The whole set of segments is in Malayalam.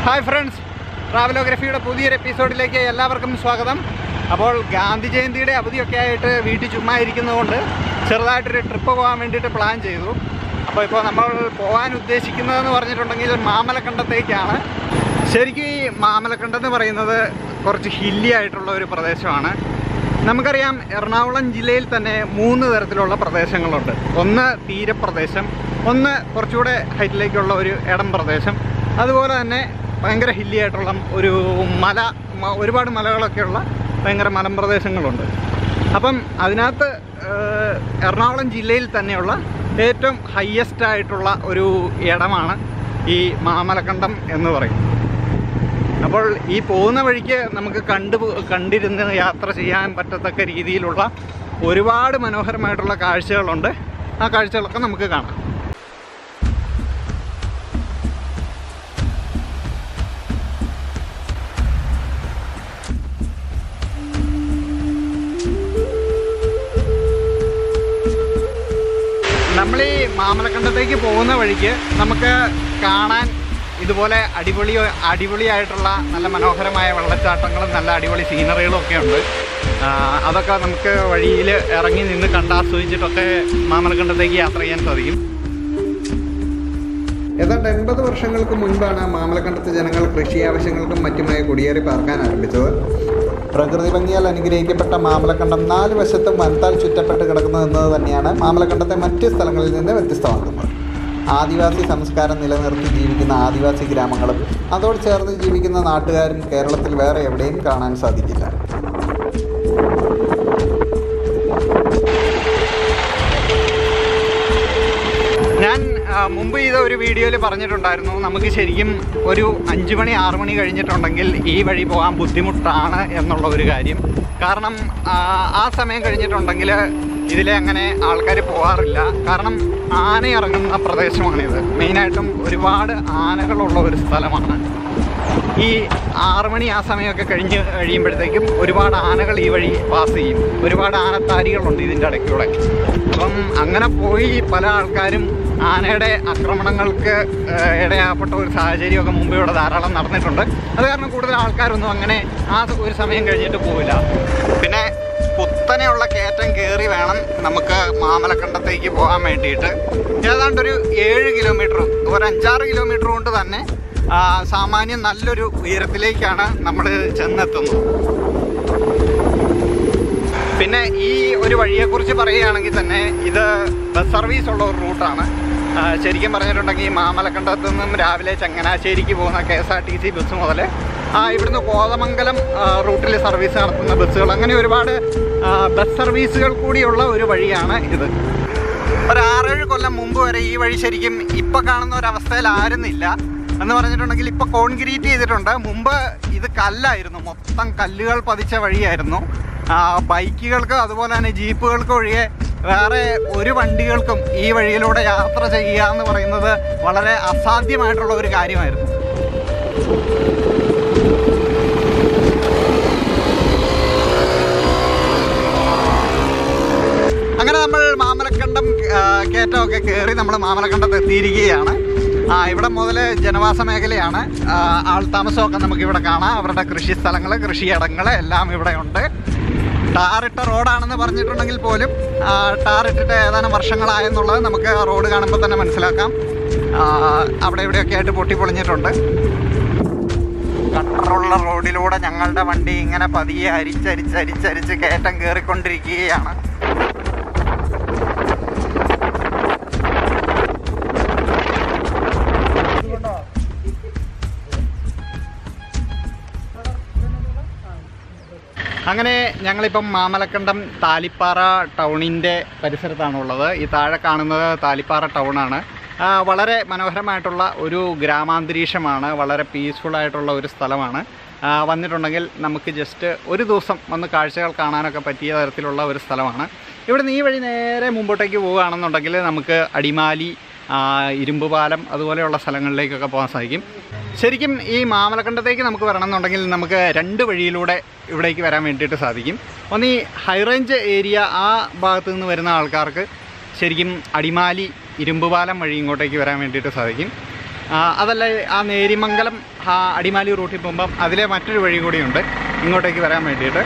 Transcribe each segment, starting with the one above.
ഹായ് ഫ്രണ്ട്സ് ട്രാവലോഗ്രഫിയുടെ പുതിയൊരു എപ്പിസോഡിലേക്ക് എല്ലാവർക്കും സ്വാഗതം അപ്പോൾ ഗാന്ധി ജയന്തിയുടെ അവധിയൊക്കെ ആയിട്ട് വീട്ടിൽ ചുമ്മാ ഇരിക്കുന്നതുകൊണ്ട് ചെറുതായിട്ടൊരു ട്രിപ്പ് പോകാൻ വേണ്ടിയിട്ട് പ്ലാൻ ചെയ്തു അപ്പോൾ ഇപ്പോൾ നമ്മൾ പോകാൻ ഉദ്ദേശിക്കുന്നതെന്ന് പറഞ്ഞിട്ടുണ്ടെങ്കിൽ മാമലക്കണ്ടത്തേക്കാണ് ശരിക്കും ഈ മാമലക്കണ്ടം എന്ന് പറയുന്നത് കുറച്ച് ഹില്ലി ആയിട്ടുള്ള ഒരു പ്രദേശമാണ് നമുക്കറിയാം എറണാകുളം ജില്ലയിൽ തന്നെ മൂന്ന് തരത്തിലുള്ള പ്രദേശങ്ങളുണ്ട് ഒന്ന് തീരപ്രദേശം ഒന്ന് കുറച്ചുകൂടെ ഹൈറ്റിലേക്കുള്ള ഒരു ഇടം പ്രദേശം അതുപോലെ തന്നെ ഭയങ്കര ഹില്ലി ആയിട്ടുള്ള ഒരു മല മ- ഒരുപാട് മലകളൊക്കെയുള്ള ഭയങ്കര മലമ്പ്രദേശങ്ങളുണ്ട് അപ്പം അതിനകത്ത് ഏഹ്, എറണാകുളം ജില്ലയിൽ തന്നെയുള്ള ഏറ്റവും ഹയ്യസ്റ്റ് ആയിട്ടുള്ള ഒരു ഇടമാണ് ഈ മാമലക്കണ്ടം എന്ന് പറയും അപ്പോൾ ഈ പോകുന്ന വഴിക്ക് നമുക്ക് കണ്ടു കണ്ടിരുന്ന് യാത്ര ചെയ്യാൻ പറ്റത്തക്ക രീതിയിലുള്ള ഒരുപാട് മനോഹരമായിട്ടുള്ള കാഴ്ചകളുണ്ട് ആ കാഴ്ചകളൊക്കെ നമുക്ക് കാണാം നമ്മൾ ഈ മാമലക്കണ്ടത്തേക്ക് പോകുന്ന വഴിക്ക് നമുക്ക് കാണാൻ ഇതുപോലെ അടിപൊളി അടിപൊളിയായിട്ടുള്ള നല്ല മനോഹരമായ വെള്ളച്ചാട്ടങ്ങളും നല്ല അടിപൊളി സീനറികളും ഒക്കെ ഉണ്ട് ആ, അതൊക്കെ നമുക്ക് വഴിയിൽ ഇറങ്ങി നിന്ന് കണ്ടാസ്വദിച്ചിട്ടൊക്കെ മാമലക്കണ്ടത്തേക്ക് യാത്ര ചെയ്യാൻ സാധിക്കും ഏതാണ്ട് എൺപത് വർഷങ്ങൾക്ക് മുൻപാണ് മാമലക്കണ്ടത്തെ ജനങ്ങൾ കൃഷി ആവശ്യങ്ങൾക്കും മറ്റുമായി കുടിയേറി പാർക്കാൻ ആരംഭിച്ചത് പ്രകൃതി ഭംഗിയാൽ അനുഗ്രഹിക്കപ്പെട്ട മാമലക്കണ്ടം നാല് വശത്തും വനത്താൽ ചുറ്റപ്പെട്ട് കിടക്കുന്നത് എന്നത് തന്നെയാണ് മാമലക്കണ്ടത്തെ മറ്റ് സ്ഥലങ്ങളിൽ നിന്ന് വ്യത്യസ്തമാക്കുന്നത് ആദിവാസി സംസ്കാരം നിലനിർത്തി ജീവിക്കുന്ന ആദിവാസി ഗ്രാമങ്ങളും അതോട് ചേർന്ന് ജീവിക്കുന്ന നാട്ടുകാരും കേരളത്തിൽ വേറെ എവിടെയും കാണാൻ സാധിക്കില്ല ഞാൻ ആ, മുമ്പ് ചെയ്ത ഒരു വീഡിയോയിൽ പറഞ്ഞിട്ടുണ്ടായിരുന്നു നമുക്ക് ശരിക്കും ഒരു അഞ്ച് മണി ആറ് മണി കഴിഞ്ഞിട്ടുണ്ടെങ്കിൽ ഈ വഴി പോകാൻ ബുദ്ധിമുട്ടാണ് എന്നുള്ള ഒരു കാര്യം കാരണം ആ, ആ സമയം കഴിഞ്ഞിട്ടുണ്ടെങ്കിൽ ഇതിലെ അങ്ങനെ ആൾക്കാർ പോകാറില്ല കാരണം ആന ഇറങ്ങുന്ന പ്രദേശമാണിത് മെയിനായിട്ടും ഒരുപാട് ആനകളുള്ള ഒരു സ്ഥലമാണ് ഈ ആറ് മണി ആ സമയമൊക്കെ കഴിഞ്ഞ് കഴിയുമ്പോഴത്തേക്കും ഒരുപാട് ആനകൾ ഈ വഴി പാസ് ചെയ്യും ഒരുപാട് ആനത്താരികളുണ്ട് ഇതിൻ്റെ ഇടയ്ക്കൂടെ അപ്പം അങ്ങനെ പോയി പല ആൾക്കാരും ആനയുടെ ആക്രമണങ്ങൾക്ക് ഏഹ്, ഇടയാപ്പെട്ട ഒരു സാഹചര്യമൊക്കെ മുമ്പ് ഇവിടെ ധാരാളം നടന്നിട്ടുണ്ട് അത് കാരണം കൂടുതൽ ആൾക്കാരൊന്നും അങ്ങനെ ആ ഒരു സമയം കഴിഞ്ഞിട്ട് പോവില്ല പിന്നെ കുത്തനെയുള്ള കയറ്റം കയറി വേണം നമുക്ക് മാമലക്കണ്ടത്തേക്ക് പോകാൻ വേണ്ടിയിട്ട് ഏതാണ്ട് ഒരു ഏഴ് കിലോമീറ്റർ ഒരു അഞ്ചാറ് കിലോമീറ്റർ കൊണ്ട് തന്നെ ആ, സാമാന്യം നല്ലൊരു ഉയരത്തിലേക്കാണ് നമ്മൾ ചെന്നെത്തുന്നത് പിന്നെ ഈ ഒരു വഴിയെക്കുറിച്ച് പറയുകയാണെങ്കിൽ തന്നെ ഇത് ബസ് സർവീസ് ഉള്ള ഒരു റൂട്ടാണ് ആ, ശരിക്കും പറഞ്ഞിട്ടുണ്ടെങ്കിൽ മാമലക്കണ്ടത്തു നിന്നും രാവിലെ ചങ്ങനാശ്ശേരിക്ക് പോകുന്ന K S R T C bus മുതൽ ഇവിടുന്ന് കോതമംഗലം ആ, റൂട്ടിൽ സർവീസ് നടത്തുന്ന ബസ്സുകൾ അങ്ങനെ ഒരുപാട് ആ, ബസ് സർവീസുകൾ കൂടിയുള്ള ഒരു വഴിയാണ് ഇത് ഒരു ആറേഴ് കൊല്ലം മുമ്പ് വരെ ഈ വഴി ശരിക്കും ഇപ്പൊ കാണുന്ന ഒരു അവസ്ഥയിലായിരുന്നില്ല എന്ന് പറഞ്ഞിട്ടുണ്ടെങ്കിൽ ഇപ്പൊ കോൺക്രീറ്റ് ചെയ്തിട്ടുണ്ട് മുമ്പ് ഇത് കല്ലായിരുന്നു മൊത്തം കല്ലുകൾ പതിച്ച വഴിയായിരുന്നു ആ, ബൈക്കുകൾക്ക് അതുപോലെ തന്നെ ജീപ്പുകൾക്ക് ഒഴികെ വേറെ ഒരു വണ്ടികൾക്കും ഈ വഴിയിലൂടെ യാത്ര ചെയ്യുക എന്ന് പറയുന്നത് വളരെ അസാധ്യമായിട്ടുള്ള ഒരു കാര്യമായിരുന്നു അങ്ങനെ നമ്മൾ മാമലക്കണ്ടം ആ, കയറ്റമൊക്കെ കയറി നമ്മൾ മാമലക്കണ്ടത്ത് എത്തിയിരിക്കുകയാണ് ആ, ഇവിടെ മുതൽ ജനവാസ മേഖലയാണ് ആ, ആൾതാമസമൊക്കെ നമുക്ക് ഇവിടെ കാണാം അവരുടെ കൃഷി സ്ഥലങ്ങൾ കൃഷിയിടങ്ങൾ എല്ലാം ഇവിടെ ഉണ്ട് ടാറിട്ട റോഡാണെന്ന് പറഞ്ഞിട്ടുണ്ടെങ്കിൽ പോലും ആ, ടാറിട്ടിട്ട് ഏതാനും വർഷങ്ങളായെന്നുള്ളത് നമുക്ക് ആ റോഡ് കാണുമ്പോൾ തന്നെ മനസ്സിലാക്കാം ആ, അവിടെ ഇവിടെയൊക്കെ ആയിട്ട് പൊട്ടി പൊളിഞ്ഞിട്ടുണ്ട് കട്ടറുള്ള റോഡിലൂടെ ഞങ്ങളുടെ വണ്ടി ഇങ്ങനെ പതിയെ അരിച്ചരിച്ചരിച്ചരിച്ച് കയറ്റം കയറിക്കൊണ്ടിരിക്കുകയാണ് അങ്ങനെ ഞങ്ങളിപ്പം മാമലക്കണ്ടം താലിപ്പാറ ടൗണിൻ്റെ പരിസരത്താണുള്ളത് ഈ താഴെ കാണുന്നത് താലിപ്പാറ ടൗണാണ് ആ, വളരെ മനോഹരമായിട്ടുള്ള ഒരു ഗ്രാമാന്തരീക്ഷമാണ് വളരെ പീസ്ഫുൾ ആയിട്ടുള്ള ഒരു സ്ഥലമാണ് ആ, വന്നിട്ടുണ്ടെങ്കിൽ നമുക്ക് ജസ്റ്റ് ഒരു ദിവസം വന്ന് കാഴ്ചകൾ കാണാനൊക്കെ പറ്റിയ തരത്തിലുള്ള ഒരു സ്ഥലമാണ് ഇവിടുന്ന് ഈ വഴി നേരെ മുമ്പോട്ടേക്ക് പോവുകയാണെന്നുണ്ടെങ്കിൽ നമുക്ക് അടിമാലി ആ, ഇരുമ്പുപാലം അതുപോലെയുള്ള സ്ഥലങ്ങളിലേക്കൊക്കെ പോകാൻ സാധിക്കും ശരിക്കും ഈ മാമലക്കണ്ടത്തേക്ക് നമുക്ക് വരണമെന്നുണ്ടെങ്കിൽ നമുക്ക് രണ്ട് വഴിയിലൂടെ ഇവിടേക്ക് വരാൻ വേണ്ടിയിട്ട് സാധിക്കും ഒന്ന് ഈ ഹൈറേഞ്ച് ഏരിയ ആ ഭാഗത്ത് നിന്ന് വരുന്ന ആൾക്കാർക്ക് ശരിക്കും അടിമാലി ഇരുമ്പുപാലം വഴി ഇങ്ങോട്ടേക്ക് വരാൻ വേണ്ടിയിട്ട് സാധിക്കും ആ, അതല്ല ആ നേരിമംഗലം ആ അടിമാലി റൂട്ടിൽ പോകുമ്പം അതിലെ മറ്റൊരു വഴി കൂടിയുണ്ട് ഇങ്ങോട്ടേക്ക് വരാൻ വേണ്ടിയിട്ട്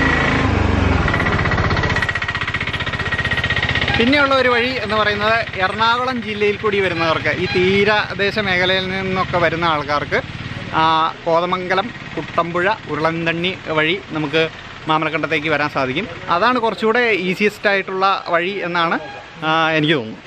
പിന്നെയുള്ള ഒരു വഴി എന്ന് പറയുന്നത് എറണാകുളം ജില്ലയിൽ കൂടി വരുന്നവർക്ക് ഈ തീരദേശ മേഖലയിൽ നിന്നൊക്കെ വരുന്ന ആൾക്കാർക്ക് ആ, കോതമംഗലം കുട്ടമ്പുഴ ഉരുളന്തണ്ണി വഴി നമുക്ക് മാമലക്കണ്ടത്തേക്ക് വരാൻ സാധിക്കും അതാണ് കുറച്ചുകൂടെ ഈസിയസ്റ്റ് ആയിട്ടുള്ള വഴി എന്നാണ് ആ, എനിക്ക് തോന്നുന്നത്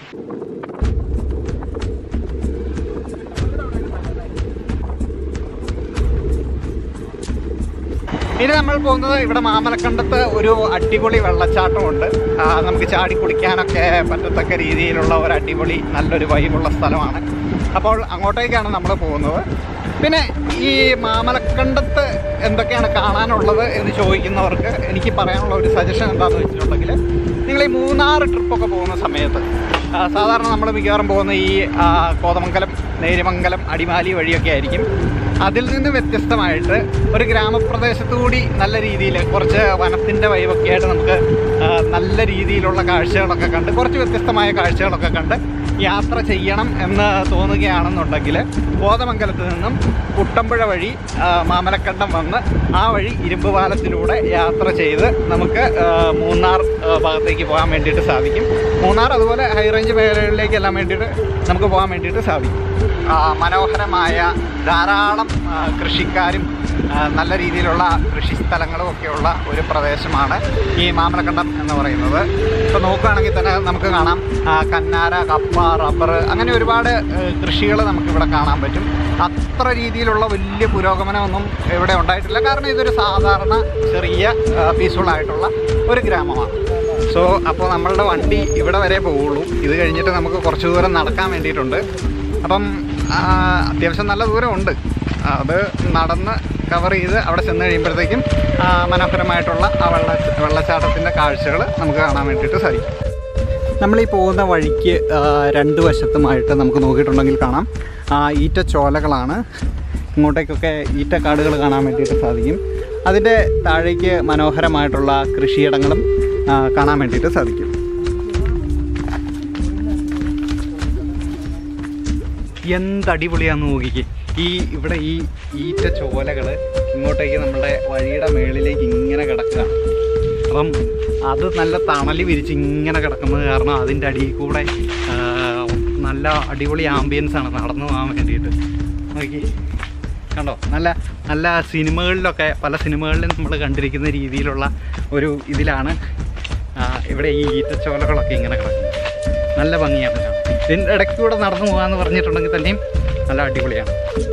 ഇനി നമ്മൾ പോകുന്നത് ഇവിടെ മാമലക്കണ്ടത്ത് ഒരു അടിപൊളി വെള്ളച്ചാട്ടമുണ്ട് ആ, നമുക്ക് ചാടി കുടിക്കാനൊക്കെ പറ്റത്തക്ക രീതിയിലുള്ള ഒരു അടിപൊളി നല്ലൊരു വൈബുള്ള സ്ഥലമാണ് അപ്പോൾ അങ്ങോട്ടേക്കാണ് നമ്മൾ പോകുന്നത് പിന്നെ ഈ മാമലക്കണ്ടത്ത് എന്തൊക്കെയാണ് കാണാനുള്ളത് എന്ന് ചോദിക്കുന്നവർക്ക് എനിക്ക് പറയാനുള്ള ഒരു സജഷൻ എന്താണെന്ന് വെച്ചിട്ടുണ്ടെങ്കിൽ നിങ്ങൾ ഈ മൂന്നാർ ട്രിപ്പൊക്കെ പോകുന്ന സമയത്ത് ആ, സാധാരണ നമ്മൾ മിക്കവാറും പോകുന്ന ഈ ആ, കോതമംഗലം നേരിമംഗലം അടിമാലി വഴിയൊക്കെ ആയിരിക്കും അതിൽ നിന്ന് വ്യത്യസ്തമായിട്ട് ഒരു ഗ്രാമപ്രദേശത്തു കൂടി നല്ല രീതിയിൽ കുറച്ച് വനത്തിൻ്റെ വൈബൊക്കെ ആയിട്ട് നമുക്ക് ആ, നല്ല രീതിയിലുള്ള കാഴ്ചകളൊക്കെ കണ്ട് കുറച്ച് വ്യത്യസ്തമായ കാഴ്ചകളൊക്കെ കണ്ട് യാത്ര ചെയ്യണം എന്ന് തോന്നുകയാണെന്നുണ്ടെങ്കിൽ കോതമംഗലത്ത് നിന്നും കുട്ടമ്പുഴ വഴി ആ, മാമലക്കണ്ടം വന്ന് ആ വഴി ഇരുമ്പ് പാലത്തിലൂടെ യാത്ര ചെയ്ത് നമുക്ക് ആ, മൂന്നാർ ആ, ഭാഗത്തേക്ക് പോകാൻ വേണ്ടിയിട്ട് സാധിക്കും മൂന്നാർ അതുപോലെ ഹൈ റേഞ്ച് മേഖലകളിലേക്കെല്ലാം വേണ്ടിയിട്ട് നമുക്ക് പോകാൻ വേണ്ടിയിട്ട് സാധിക്കും ആ, മനോഹരമായ ധാരാളം ആ, കൃഷിക്കാരും ആ, നല്ല രീതിയിലുള്ള കൃഷി സ്ഥലങ്ങളും ഒക്കെയുള്ള ഒരു പ്രദേശമാണ് ഈ മാമലക്കണ്ടം എന്ന് പറയുന്നത് ഇപ്പോൾ നോക്കുകയാണെങ്കിൽ തന്നെ നമുക്ക് കാണാം ആ, കന്നാര കപ്പ റബ്ബർ അങ്ങനെ ഒരുപാട് കൃഷികൾ നമുക്കിവിടെ കാണാൻ പറ്റും അത്ര രീതിയിലുള്ള വലിയ പുരോഗമനമൊന്നും ഇവിടെ ഉണ്ടായിട്ടില്ല കാരണം ഇതൊരു സാധാരണ ചെറിയ പീസ്ഫുൾ ആയിട്ടുള്ള ഒരു ഗ്രാമമാണ് സോ അപ്പോൾ നമ്മളുടെ വണ്ടി ഇവിടെ വരെ പോവുള്ളൂ ഇത് കഴിഞ്ഞിട്ട് നമുക്ക് കുറച്ച് ദൂരം നടക്കാൻ വേണ്ടിയിട്ടുണ്ട് അപ്പം ആ, അത്യാവശ്യം നല്ല ദൂരമുണ്ട് അത് നടന്ന് കവർ ചെയ്ത് അവിടെ ചെന്ന് കഴിയുമ്പോഴത്തേക്കും ആ, മനോഹരമായിട്ടുള്ള ആ വെള്ള വെള്ളച്ചാട്ടത്തിൻ്റെ കാഴ്ചകൾ നമുക്ക് കാണാൻ വേണ്ടിയിട്ട് സാധിക്കും നമ്മളീ പോകുന്ന വഴിക്ക് ആ, രണ്ട് വശത്തുമായിട്ട് നമുക്ക് നോക്കിയിട്ടുണ്ടെങ്കിൽ കാണാം ആ, ഈറ്റച്ചോലകളാണ് ഇങ്ങോട്ടേക്കൊക്കെ ഈറ്റക്കാടുകൾ കാണാൻ വേണ്ടിയിട്ട് സാധിക്കും അതിൻ്റെ താഴേക്ക് മനോഹരമായിട്ടുള്ള കൃഷിയിടങ്ങളും ആ, കാണാൻ വേണ്ടിയിട്ട് സാധിക്കും എന്തടിപൊളിയാന്ന് നോക്കിക്ക് ഈ ഇവിടെ ഈ ഈറ്റ ചോലകൾ ഇങ്ങോട്ടേക്ക് നമ്മുടെ വഴിയുടെ മേളിലേക്ക് ഇങ്ങനെ കിടക്കുക അപ്പം അത് നല്ല തണല് വിരിച്ച് ഇങ്ങനെ കിടക്കുന്നത് കാരണം അതിൻ്റെ അടിയിൽ കൂടെ ആ, നല്ല അടിപൊളി ആംബിയൻസ് ആണ് നടന്നു പോകാൻ വേണ്ടിയിട്ട് നോക്കി കണ്ടോ നല്ല നല്ല സിനിമകളിലൊക്കെ പല സിനിമകളിലും നമ്മൾ കണ്ടിരിക്കുന്ന രീതിയിലുള്ള ഒരു ഇതിലാണ് ആ, ഇവിടെ ഈ ഈറ്റച്ചോലകളൊക്കെ ഇങ്ങനെ കിടക്കുന്നത് നല്ല ഭംഗിയാണ് കാണാൻ. ഇതിൻ്റെ ഇടയ്ക്ക് കൂടെ നടന്നു പോകാമെന്ന് പറഞ്ഞിട്ടുണ്ടെങ്കിൽ തന്നെയും നല്ല അടിപൊളിയാണ്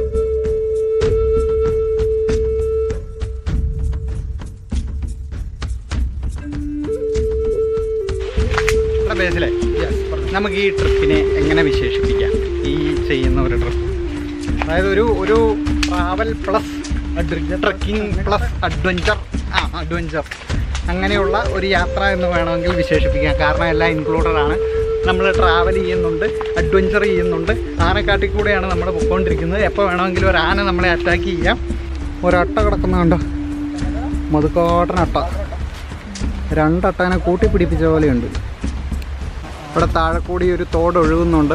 ഇവിടെ ബേസിലെ നമുക്ക് ഈ ട്രിപ്പിനെ എങ്ങനെ വിശേഷിപ്പിക്കാം ഈ ചെയ്യുന്ന ഒരു ട്രിപ്പ് അതായത് ഒരു ഒരു travel plus trekking plus adventure ആ അഡ്വഞ്ചർ അങ്ങനെയുള്ള ഒരു യാത്ര എന്ന് വേണമെങ്കിൽ വിശേഷിപ്പിക്കാം കാരണം എല്ലാം ഇൻക്ലൂഡഡ് ആണ് നമ്മൾ ട്രാവൽ ചെയ്യുന്നുണ്ട് അഡ്വഞ്ചർ ചെയ്യുന്നുണ്ട് ആനക്കാട്ടിൽ കൂടെയാണ് നമ്മൾ പൊയ്ക്കൊണ്ടിരിക്കുന്നത് എപ്പോൾ വേണമെങ്കിലും ഒരു ആന നമ്മളെ അറ്റാക്ക് ചെയ്യാം ഒരട്ട കിടക്കുന്നുണ്ടോ മധുക്കോട്ടനട്ട രണ്ടട്ടനെ കൂട്ടിപ്പിടിപ്പിച്ച പോലെയുണ്ട് ഇവിടെ താഴെ കൂടി ഒരു തോട് ഒഴുകുന്നുണ്ട്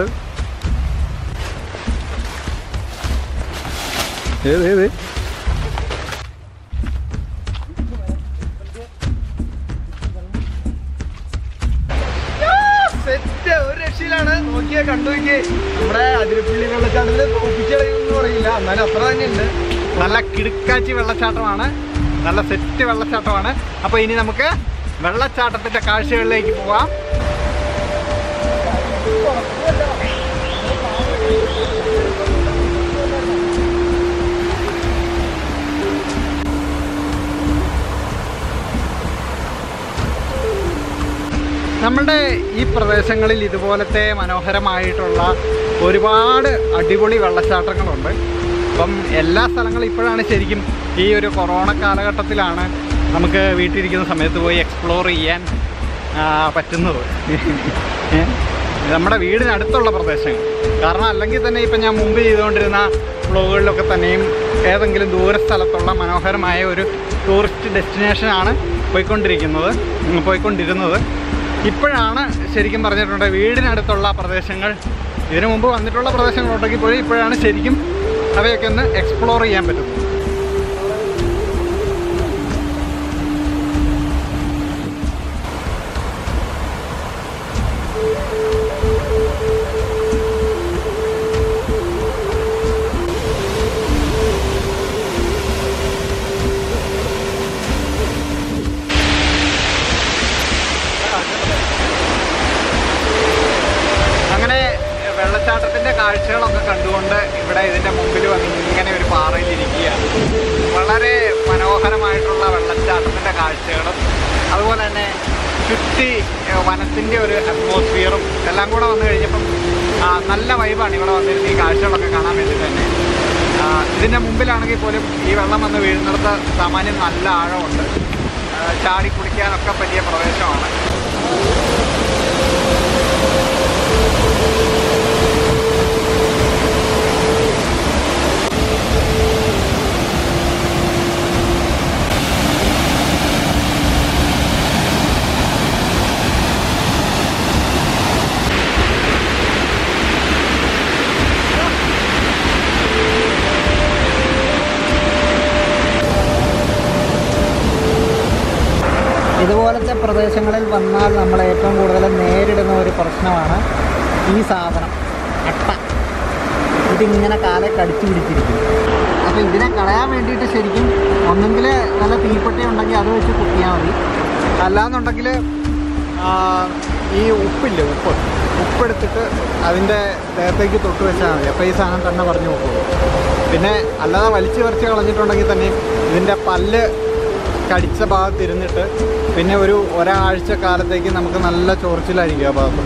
ഏത് ഏത് സെറ്റ് ഒരു രക്ഷയിലാണ് നോക്കിയാ കണ്ടു നോക്കിയേ നമ്മുടെ അതിരപ്പള്ളി വെള്ളച്ചാട്ടത്തില് തോപ്പിച്ചളയെന്ന് പറയില്ല എന്നാലും അത്ര തന്നെ ഉണ്ട് നല്ല കിടുക്കാച്ചി വെള്ളച്ചാട്ടമാണ് നല്ല സെറ്റ് വെള്ളച്ചാട്ടമാണ് അപ്പോൾ ഇനി നമുക്ക് വെള്ളച്ചാട്ടത്തിൻ്റെ കാഴ്ചകളിലേക്ക് പോവാം നമ്മളുടെ ഈ പ്രദേശങ്ങളിൽ ഇതുപോലത്തെ മനോഹരമായിട്ടുള്ള ഒരുപാട് അടിപൊളി വെള്ളച്ചാട്ടങ്ങളുണ്ട് അപ്പം എല്ലാ സ്ഥലങ്ങളും ഇപ്പോഴാണ് ശരിക്കും ഈ ഒരു കൊറോണ കാലഘട്ടത്തിലാണ് നമുക്ക് വീട്ടിലിരിക്കുന്ന സമയത്ത് പോയി എക്സ്പ്ലോർ ചെയ്യാൻ ആ, പറ്റുന്നത് ഏ? നമ്മുടെ വീടിനടുത്തുള്ള പ്രദേശങ്ങൾ കാരണം അല്ലെങ്കിൽ തന്നെ ഇപ്പം ഞാൻ മുമ്പ് ചെയ്തുകൊണ്ടിരുന്ന വ്ളോഗുകളിലൊക്കെ തന്നെയും ഏതെങ്കിലും ദൂര സ്ഥലത്തുള്ള മനോഹരമായ ഒരു ടൂറിസ്റ്റ് ഡെസ്റ്റിനേഷനാണ് പോയിക്കൊണ്ടിരിക്കുന്നത് ഉം, പോയിക്കൊണ്ടിരുന്നത് ഇപ്പോഴാണ് ശരിക്കും പറഞ്ഞിട്ടുണ്ട് വീടിനടുത്തുള്ള പ്രദേശങ്ങൾ ഇതിനു മുമ്പ് വന്നിട്ടുള്ള പ്രദേശങ്ങളുണ്ടെങ്കിൽ പോലും ഇപ്പോഴാണ് ശരിക്കും അവയൊക്കെ ഒന്ന് എക്സ്പ്ലോർ ചെയ്യാൻ പറ്റുന്നത് അങ്ങനെ വെള്ളച്ചാട്ടത്തിന്റെ കാഴ്ചകളൊക്കെ കണ്ടുകൊണ്ട് ഇവിടെ ഇതിന്റെ മുമ്പിൽ വന്ന് ഇങ്ങനെ ഒരു പാറയിൽ ഇരിക്കുകയാണ് വളരെ മനോഹരമായിട്ടുള്ള വെള്ളച്ചാട്ടത്തിന്റെ കാഴ്ചകളും അതുപോലെ തന്നെ ചുറ്റി ഏഹ്, വനത്തിന്റെ ഒരു അറ്റ്മോസ്ഫിയറും എല്ലാം കൂടെ വന്നു കഴിഞ്ഞപ്പം ആ, നല്ല വൈബാണ് ഇവിടെ വന്നിരുന്ന് ഈ കാഴ്ചകളൊക്കെ കാണാൻ വേണ്ടി തന്നെ ആ, ഇതിന്റെ മുമ്പിലാണെങ്കിൽ പോലും ഈ വെള്ളം വന്ന് വീഴുന്നിടത്ത് സാമാന്യം നല്ല ആഴമുണ്ട് ആ, ചാടി കുടിക്കാനൊക്കെ പറ്റിയ പ്രദേശമാണ് ഇതുപോലത്തെ പ്രദേശങ്ങളിൽ വന്നാൽ നമ്മൾ ഏറ്റവും കൂടുതൽ നേരിടുന്ന ഒരു പ്രശ്നമാണ് ഈ സാധനം അട്ട ഇതിങ്ങനെ കാലെ കടിച്ചു പിടിച്ചിരിക്കും അപ്പോൾ ഇതിനെ കളയാൻ വേണ്ടിയിട്ട് ശരിക്കും ഒന്നെങ്കിൽ നല്ല തീപ്പെട്ടി ഉണ്ടെങ്കിൽ അത് വെച്ച് കുത്തിയാൽ മതി അല്ലാന്നുണ്ടെങ്കിൽ ഈ ഉപ്പില്ലേ ഉപ്പ് ഉപ്പെടുത്തിട്ട് അതിൻ്റെ ദേഹത്തേക്ക് തൊട്ട് വെച്ചാൽ മതി അപ്പോൾ ഈ സാധനം തന്നെ പറഞ്ഞു പോകുള്ളൂ പിന്നെ അല്ലാതെ വലിച്ചു പറിച്ച് കളഞ്ഞിട്ടുണ്ടെങ്കിൽ തന്നെ ഇതിൻ്റെ പല്ല് കടിച്ച ഭാഗത്ത് ഇരുന്നിട്ട് പിന്നെ ഒരു ഒരാഴ്ച കാലത്തേക്ക് നമുക്ക് നല്ല ചൊറിച്ചിലായിരിക്കും ആ ഭാഗത്ത്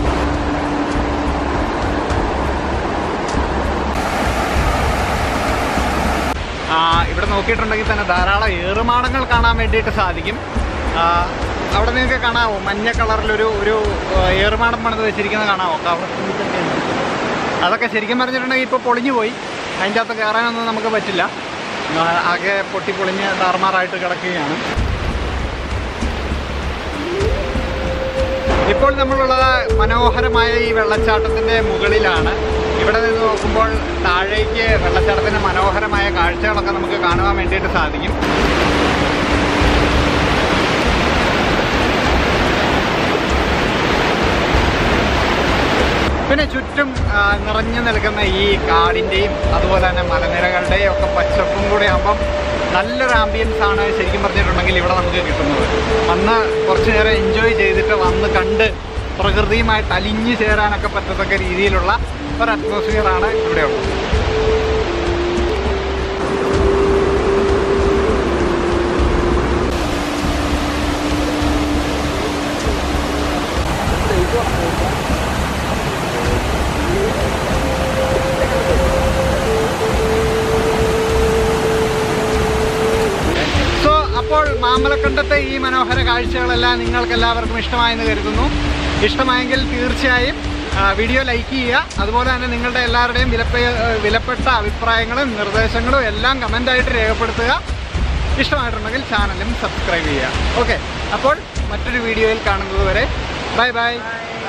ആ, ഇവിടെ നോക്കിയിട്ടുണ്ടെങ്കിൽ തന്നെ ധാരാളം ഏറുമാടങ്ങൾ കാണാൻ വേണ്ടിയിട്ട് സാധിക്കും ആ, അവിടെ നിങ്ങൾക്ക് കാണാമോ മഞ്ഞ കളറിലൊരു ഒരു ആ, ഏറുമാടം പണിത് വെച്ചിരിക്കുന്നത് കാണാമോ അവിടെ അതൊക്കെ ശരിക്കും പറഞ്ഞിട്ടുണ്ടെങ്കിൽ ഇപ്പോൾ പൊളിഞ്ഞു പോയി അതിൻ്റെ അകത്ത് കയറാനൊന്നും നമുക്ക് പറ്റില്ല ആ, ആകെ പൊട്ടി പൊളിഞ്ഞ് താറുമാറായിട്ട് കിടക്കുകയാണ് ഇപ്പോൾ നമ്മളുള്ളത് മനോഹരമായ ഈ വെള്ളച്ചാട്ടത്തിൻ്റെ മുകളിലാണ് ഇവിടെ നിന്ന് നോക്കുമ്പോൾ താഴേക്ക് വെള്ളച്ചാട്ടത്തിൻ്റെ മനോഹരമായ കാഴ്ചകളൊക്കെ നമുക്ക് കാണുവാൻ വേണ്ടിയിട്ട് സാധിക്കും പിന്നെ ചുറ്റും ആ, നിറഞ്ഞു നിൽക്കുന്ന ഈ കാടിൻ്റെയും അതുപോലെ തന്നെ മലനിരകളുടെയും ഒക്കെ പച്ചപ്പും കൂടെ ആകുമ്പം നല്ലൊരു ആംബിയൻസ് ആണ് ശരിക്കും പറഞ്ഞിട്ടുണ്ടെങ്കിൽ ഇവിടെ നമുക്ക് കിട്ടുന്നത് വന്ന് കുറച്ച് നേരം എൻജോയ് ചെയ്തിട്ട് വന്ന് കണ്ട് പ്രകൃതിയുമായിട്ട് അലിഞ്ഞു ചേരാനൊക്കെ പറ്റത്തക്ക രീതിയിലുള്ള ഒരു അറ്റ്മോസ്ഫിയറാണ് ഇവിടെ ഉള്ളത് സോ അപ്പോൾ മാമലക്കണ്ടത്തെ ഈ മനോഹര കാഴ്ചകളെല്ലാം നിങ്ങൾക്ക് എല്ലാവർക്കും ഇഷ്ടമായെന്ന് കരുതുന്നു ഇഷ്ടമായെങ്കിൽ തീർച്ചയായും ആ, വീഡിയോ ലൈക്ക് ചെയ്യുക അതുപോലെ തന്നെ നിങ്ങളുടെ എല്ലാവരുടെയും വിലപ്പ വിലപ്പെട്ട അഭിപ്രായങ്ങളും നിർദ്ദേശങ്ങളും എല്ലാം കമൻ്റായിട്ട് രേഖപ്പെടുത്തുക ഇഷ്ടമായിട്ടുണ്ടെങ്കിൽ ചാനലും സബ്സ്ക്രൈബ് ചെയ്യുക ഓക്കെ അപ്പോൾ മറ്റൊരു വീഡിയോയിൽ കാണുന്നത് വരെ ബൈ ബൈ